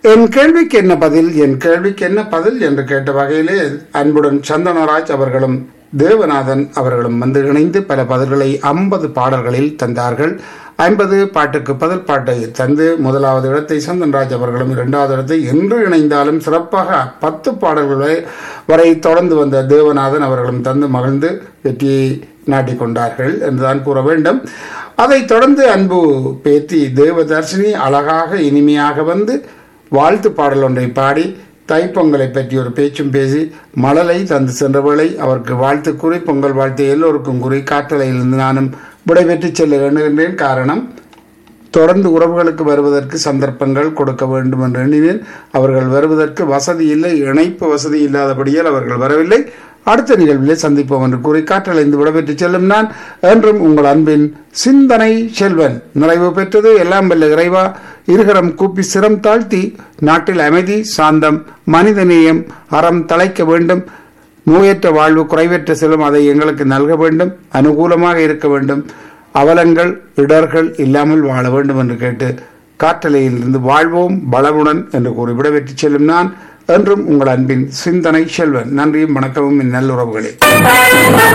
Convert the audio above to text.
என் கேள்விக்கு என்ன பதில் என் கேள்விக்கு என்ன பதில் என்று கேட்ட வகையிலே அன்புடன் சந்தனராஜ் அவர்களும் தேவநாதன் அவர்களும் வந்து இணைந்து பல பதில்களை ஐம்பது பாடல்களில் தந்தார்கள் ஐம்பது பாட்டுக்கு பதில் பாட்டை தந்து முதலாவது இடத்தை சந்தன்ராஜ் அவர்களும் இரண்டாவது இடத்தை என்று இணைந்தாலும் சிறப்பாக பத்து பாடல்களை வரை தொடர்ந்து வந்த தேவநாதன் அவர்களும் தந்து மகிழ்ந்து வெற்றியை நாட்டிக் கொண்டார்கள் என்றுதான் கூற வேண்டும் அதைத் தொடர்ந்து அன்பு பேத்தி தேவதர்ஷினி அழகாக இனிமையாக வந்து வாழ்த்து பாடல் ஒன்றை பாடி தைப்பொங்கலை பற்றி ஒரு பேச்சும் பேசி மழலை தந்து சென்றவளை அவருக்கு வாழ்த்து கூறி பொங்கல் வாழ்த்து எல்லோருக்கும் கூறி காற்றலையிலிருந்து நானும் விடைபெற்று செல்ல எண்ணுகின்றேன் காரணம் தொடர்ந்து உறவுகளுக்கு வருவதற்கு சந்தர்ப்பங்கள் கொடுக்க வேண்டும் என்று எண்ணினேன் அவர்கள் வருவதற்கு வசதி இல்லை இணைப்பு வசதி இல்லாதபடியால் அவர்கள் வரவில்லை அடுத்த நிகழ்விலே சந்திப்போம் என்று கூறி காற்றலைந்து விடைபெற்று செல்லும் நான் என்றும் உங்கள் அன்பின் சிந்தனை செல்வன் நிறைவு பெற்றது எல்லாம் வல்ல இறைவா இருகரம் கூப்பி சிரம் தாழ்த்தி நாட்டில் அமைதி சாந்தம் மனிதநேயம் அறம் தழைக்க வேண்டும் நோயற்ற வாழ்வு குறைவற்ற செல்வம் அதை எங்களுக்கு நல்க வேண்டும் அனுகூலமாக இருக்க வேண்டும் அவலங்கள் இடர்கள் இல்லாமல் வாழ வேண்டும் என்று கேட்டு காற்றலையில் இருந்து வாழ்வோம் பலமுடன் என்று கூறி விடைபெற்று செல்லும் நான் என்றும் உங்கள் அன்பின் சிந்தனை செல்வன் நன்றியும் வணக்கமும் என் நல்லுறவுகளே